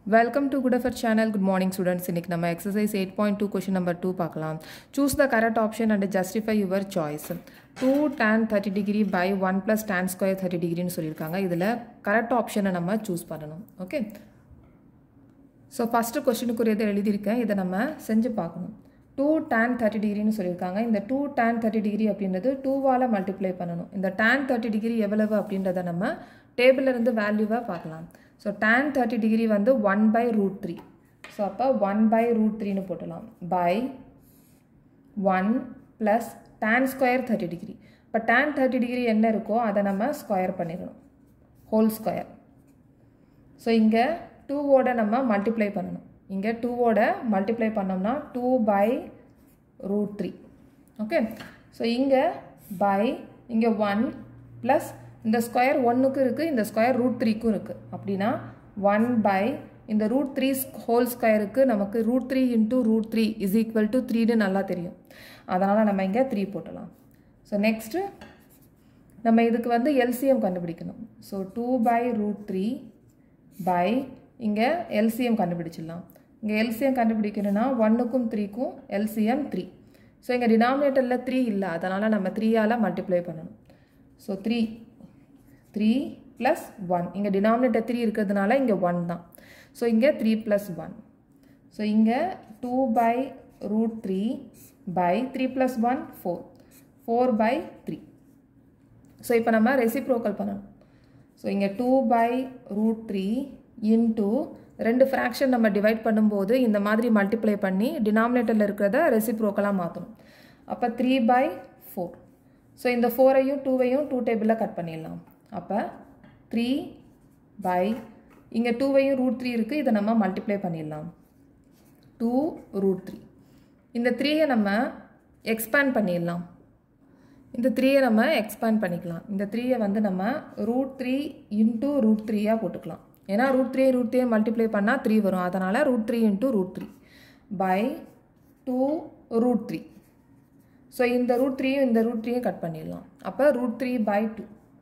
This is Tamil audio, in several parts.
welcome to good effort channel good morning students இன்னைக்கு நம்ம exercise eight point two question number two பார்க்கலாம் choose the correct option and justify your choice two tan thirty degree by one plus tan square thirty degree சொல்லியிருக்காங்க இதில் கரெக்ட் ஆப்ஷனை நம்ம சூஸ் பண்ணணும் ஓகே ஸோ ஃபஸ்ட்டு கொஷினுக்குரியதை எழுதியிருக்கேன் இதை நம்ம செஞ்சு பார்க்கணும் டூ டேன் தேர்ட்டி டிகிரின்னு சொல்லியிருக்காங்க இந்த டூ டேன் தேர்ட்டி டிகிரி அப்படின்றது டூவால் மல்டிப்ளை பண்ணணும் இந்த டேன் தேர்ட்டி டிகிரி எவ்வளவு அப்படின்றத நம்ம டேபிளில் இருந்து வேல்யூவாக பார்க்கலாம் ஸோ டேன் தேர்ட்டி டிகிரி வந்து one by root three so அப்போ ஒன் பை ரூட் த்ரீன்னு போட்டலாம் by one plus tan square thirty degree இப்போ டேன் தேர்ட்டி டிகிரி என்ன இருக்கோ அதை நம்ம ஸ்கொயர் பண்ணிடணும் ஹோல் ஸ்கொயர் ஸோ இங்கே டூவோட நம்ம மல்டிப்ளை பண்ணணும் இங்கே டூவோட மல்டிப்ளை பண்ணோம்னா two by root three okay so இங்கே பை இங்கே ஒன் ப்ளஸ் இந்த ஸ்கொயர் ஒன்றுக்கும் இருக்குது இந்த ஸ்கொயர் ரூட் த்ரீக்கும் இருக்குது அப்படின்னா ஒன் பை இந்த ரூட் த்ரீ ஹோல் ஸ்கொயருக்கு நமக்கு root three into root three is equal to த்ரீன்னு நல்லா தெரியும் அதனால் நம்ம இங்கே த்ரீ போட்டலாம் ஸோ நெக்ஸ்ட்டு நம்ம இதுக்கு வந்து எல்சிஎம் கண்டுபிடிக்கணும் so two by root three by இங்கே எல்சிஎம் கண்டுபிடிச்சிடலாம் இங்கே எல்சிஎம் கண்டுபிடிக்கணும்னா ஒன்றுக்கும் த்ரீக்கும் எல்சிஎம் த்ரீ ஸோ இங்கே டினாமினேட்டரில் த்ரீ இல்லை அதனால் நம்ம த்ரீயால் மல்டிப்ளை பண்ணணும் so three three plus one இங்கே டினாமினேட்டர் த்ரீ இருக்கிறதுனால இங்கே ஒன் தான் ஸோ இங்கே த்ரீ ப்ளஸ் ஒன் ஸோ இங்கே two by root three by three plus one four four by three so இப்போ நம்ம ரெசிப்ரோக்கல் பண்ணணும் ஸோ இங்கே two by root three into ரெண்டு ஃப்ராக்ஷன் நம்ம டிவைட் பண்ணும்போது இந்த மாதிரி மல்டிப்ளை பண்ணி டினாமினேட்டரில் இருக்கிறத ரெசிப்ரோக்கலாக மாற்றணும் அப்போ த்ரீ பை ஃபோர் ஸோ இந்த ஃபோரையும் டூவையும் டூ டேபிளில் கட் பண்ணிடலாம் அப்போ த்ரீ பை இங்கே டூவையும் ரூட் த்ரீ இருக்குது இதை நம்ம மல்டிப்ளை பண்ணிடலாம் டூ ரூட் த்ரீ இந்த த்ரீயை நம்ம எக்ஸ்பேண்ட் பண்ணிடலாம் இந்த த்ரீயை நம்ம எக்ஸ்பேண்ட் பண்ணிக்கலாம் இந்த த்ரீயை வந்து நம்ம ரூட் த்ரீ இன்ட்டு ரூட் த்ரீயாக போட்டுக்கலாம் ஏன்னா ரூட் த்ரீ ரூட் த்ரீயை மல்டிப்ளை பண்ணால் த்ரீ வரும் அதனால் root three into root three by two root three so இந்த ரூட் த்ரீயும் இந்த ரூட் த்ரீயும் கட் பண்ணிடலாம் அப்போ root three by two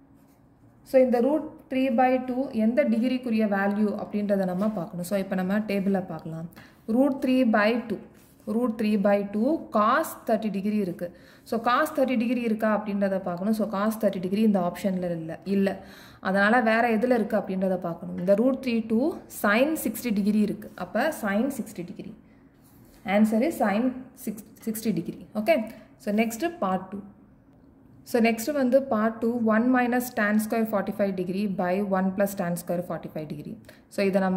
so இந்த ரூட் த்ரீ பை டூ எந்த டிகிரிக்குரிய வேல்யூ அப்படின்றத நம்ம பார்க்கணும் ஸோ இப்போ நம்ம டேபிளில் பார்க்கலாம் root three by two root three by two cos thirty degree இருக்குது ஸோ காஸ் தேர்ட்டி டிகிரி இருக்கா அப்படின்றத பார்க்கணும் ஸோ காஸ் தேர்ட்டி டிகிரி இந்த ஆப்ஷனில் இல்லை இல்லை அதனால் வேறு எதில் இருக்குது அப்படின்றத பார்க்கணும் இந்த root three two sine sixty degree இருக்குது அப்போ sine sixty degree answer is sine six sixty degree okay so next part two so next வந்து part two one minus tan square forty five degree by one plus tan square forty five degree so இதை நம்ம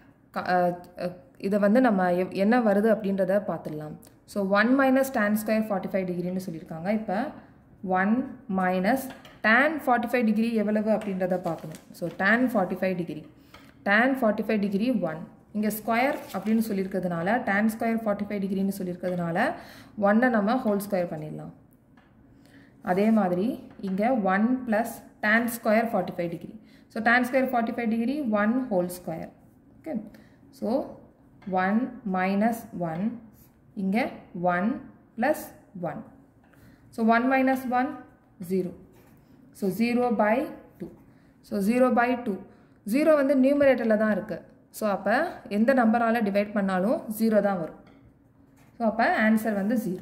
இதை வந்து நம்ம எவ் என்ன வருது அப்படின்றத பார்த்துடலாம் so one minus tan square forty five டிகிரின்னு சொல்லியிருக்காங்க இப்போ one minus tan forty five degree எவ்வளவு அப்படின்றத பார்க்கணும் so tan forty five degree tan forty five degree one இங்கே ஸ்கொயர் அப்படின்னு சொல்லியிருக்கிறதுனால டேன் ஸ்கொயர் ஃபார்ட்டி ஃபைவ் டிகிரின்னு சொல்லியிருக்கிறதுனால ஒன்னை நம்ம ஹோல் ஸ்கொயர் பண்ணிடலாம் அதே மாதிரி இங்கே one plus tan square forty five degree so tan square forty five degree one whole square okay so one minus one இங்கே one plus one so one minus one zero so zero by two so zero by two zero வந்து நியூமரேட்டரில் தான் இருக்குது ஸோ அப்போ எந்த நம்பரால் டிவைட் பண்ணாலும் ஜீரோ தான் வரும் ஸோ அப்போ ஆன்சர் வந்து zero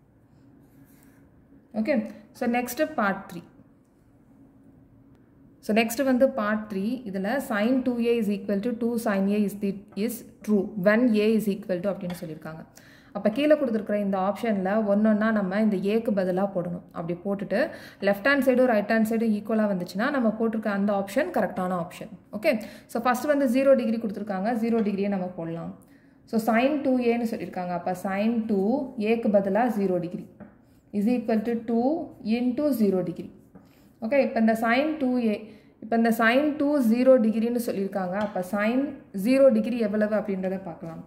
okay so next part three so next வந்து பார்ட் த்ரீ இதில் sine two A is equal to two sine A is the is true when A is equal to அப்படின்னு சொல்லியிருக்காங்க அப்போ கீழே கொடுத்துருக்குற இந்த ஆப்ஷனில் ஒன்று ஒன்றா நம்ம இந்த ஏக்கு பதிலாக போடணும் அப்படி போட்டுட்டு லெஃப்ட் ஹேண்ட் சைடும் ரைட் ஹேண்ட் சைடும் ஈக்குவலாக வந்துச்சுன்னா நம்ம போட்டிருக்க அந்த ஆப்ஷன் கரெக்டான ஆப்ஷன் ஓகே ஸோ ஃபஸ்ட் வந்து ஜீரோ டிகிரி கொடுத்துருக்காங்க ஜீரோ டிகிரியே நம்ம போடலாம் ஸோ சைன் டூ ஏன்னு சொல்லியிருக்காங்க அப்போ சைன் டூ ஏக்கு பதிலாக zero degree is equal to two into zero degree okay இப்போ இந்த சைன் டூ ஏ இப்போ இந்த சைன் டூ ஜீரோ டிகிரின்னு சொல்லியிருக்காங்க அப்போ சைன் ஜீரோ டிகிரி எவ்வளவு அப்படின்றத பார்க்கலாம்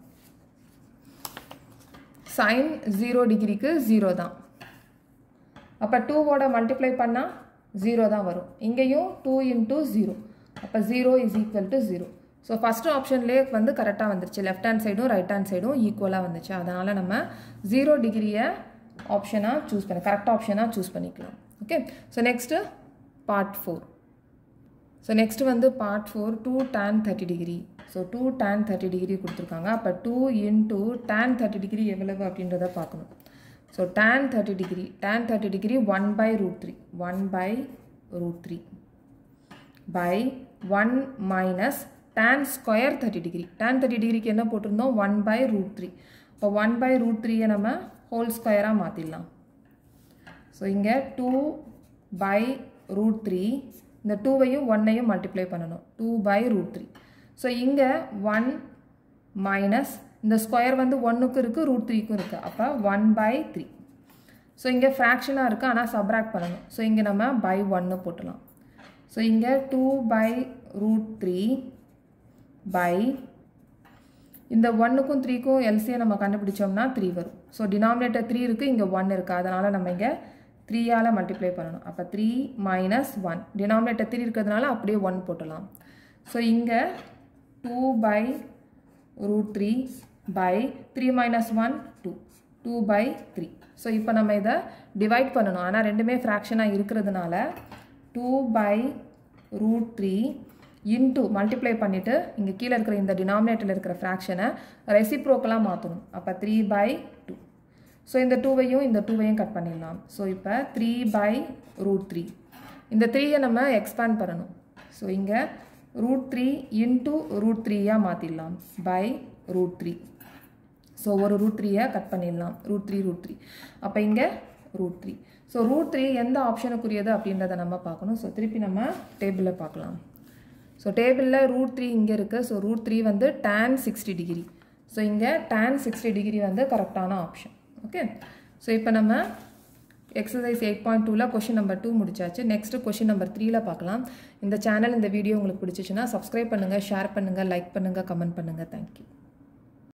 சைன் ஜீரோ டிகிரிக்கு ஜீரோ தான் அப்போ டூவோட மல்டிப்ளை பண்ணால் ஜீரோ தான் வரும் இங்கேயும் டூ இன்டூ ஜீரோ அப்போ zero is equal to zero so first ஆப்ஷன்லேயே வந்து கரெக்டாக வந்துருச்சு லெஃப்ட் ஹேண்ட் சைடும் ரைட் ஹேண்ட் சைடும் ஈக்குவலாக வந்துச்சு அதனால் நம்ம ஜீரோ டிகிரியை ஆப்ஷனாக சூஸ் பண்ணி கரெக்ட் ஆப்ஷனாக சூஸ் பண்ணிக்கலாம் okay so next part four so next வந்து part four two tan thirty degree so two tan thirty degree கொடுத்துருக்காங்க அப்போ two into tan thirty degree எவ்வளவு அப்படின்றத பார்க்கணும் so tan thirty degree tan thirty degree one by root three one by root three by one minus tan square thirty degree tan thirty டிகிரிக்கு என்ன போட்டிருந்தோம் ஒன் பை ரூட் த்ரீ இப்போ ஒன் பை ரூட் த்ரீயை நம்ம ஹோல் ஸ்கொயராக மாற்றிடலாம் ஸோ இங்கே டூ பை ரூட் த்ரீ இந்த டூவையும் ஒன்னையும் மல்டிப்ளை பண்ணணும் two by root three so இங்கே ஒன் மைனஸ் இந்த ஸ்கொயர் வந்து ஒன்றுக்கும் இருக்குது ரூட் த்ரீக்கும் இருக்குது அப்போ ஒன் பை த்ரீ ஸோ இங்கே ஃப்ராக்ஷனாக இருக்குது ஆனால் சப்ராக்ட் பண்ணணும் ஸோ இங்கே நம்ம பை ஒன்று போட்டலாம் ஸோ இங்கே two by root three by இந்த ஒன்றுக்கும் த்ரீக்கும் எல்சியை நம்ம கண்டுபிடிச்சோம்னா த்ரீ வரும் ஸோ டினாமினேட்டர் த்ரீ இருக்குது இங்கே ஒன் இருக்குது அதனால் நம்ம இங்கே த்ரீயால் மல்டிப்ளை பண்ணணும் அப்போ three minus one denominator three இருக்கிறதுனால அப்படியே ஒன் போட்டலாம் ஸோ இங்கே two by root three by three minus one two two by three so இப்போ நம்ம இதை டிவைட் பண்ணணும் ஆனால் ரெண்டுமே ஃப்ராக்ஷனாக இருக்கிறதுனால two by root three into multiply பண்ணிவிட்டு இங்கே கீழே இருக்கிற இந்த டினாமினேட்டரில் இருக்கிற ஃப்ராக்ஷனை ரெசிப்ரோக்கலாக மாற்றணும் அப்போ த்ரீ பை டூ ஸோ இந்த டூவையும் இந்த டூவையும் கட் பண்ணிடலாம் ஸோ இப்போ த்ரீ பை ரூட் த்ரீ இந்த த்ரீயை நம்ம எக்ஸ்பேண்ட் பண்ணணும் ஸோ இங்கே ரூட் த்ரீ இன்டூ ரூட் த்ரீயாக மாற்றிடலாம் பை ரூட் த்ரீ ஸோ ஒரு ரூட் த்ரீயை கட் பண்ணிடலாம் ரூட் த்ரீ ரூட் த்ரீ அப்போ இங்கே root three so root three எந்த ஆப்ஷனுக்குரியது அப்படின்றத நம்ம பார்க்கணும் ஸோ திருப்பி நம்ம டேபிளில் பார்க்கலாம் ஸோ டேபிளில் ரூட் த்ரீ இங்கே இருக்குது ஸோ ரூட் த்ரீ வந்து டேன் சிக்ஸ்டி டிகிரி ஸோ இங்கே டேன் சிக்ஸ்டி டிகிரி வந்து கரெக்டான ஆப்ஷன் ஓகே ஸோ இப்போ நம்ம எக்ஸசைஸ் எயிட் பாயிண்ட் டூவில் கொஷின் நம்பர் டூ முடிச்சாச்சு நெக்ஸ்ட் கொஷின் நம்பர் த்ரீல பார்க்கலாம் இந்த சேனல் இந்த வீடியோ உங்களுக்கு பிடிச்சிச்சுன்னா சப்ஸ்கிரைப் பண்ணுங்கள் ஷேர் பண்ணுங்கள் லைக் பண்ணுங்கள் கமெண்ட் பண்ணுங்கள் தேங்க்யூ